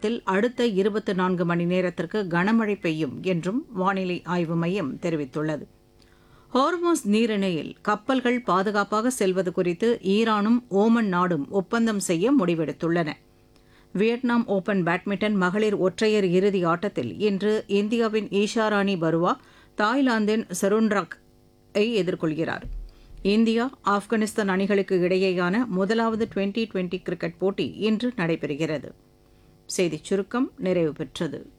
மாவட்டத்தில் அடுத்த இருபத்தி நான்கு மணி நேரத்திற்கு கனமழை பெய்யும் என்றும் வானிலை ஆய்வு மையம் தெரிவித்துள்ளது ஹார்மோஸ் நீரிணையில் கப்பல்கள் பாதுகாப்பாக செல்வது குறித்து ஈரானும் ஓமன் நாடும் ஒப்பந்தம் செய்ய முடிவெடுத்துள்ளன வியட்நாம் ஓபன் பேட்மிண்டன் மகளிர் ஒற்றையர் இறுதி ஆட்டத்தில் இன்று இந்தியாவின் ஈஷாராணி பருவா தாய்லாந்தின் சருண்ராக் ஐ எதிர்கொள்கிறார் இந்தியா ஆப்கானிஸ்தான் அணிகளுக்கு இடையேயான முதலாவது டுவெண்டி டுவெண்டி கிரிக்கெட் போட்டி இன்று நடைபெறுகிறது செய்திச் சுருக்கம் நிறைவு பெற்றது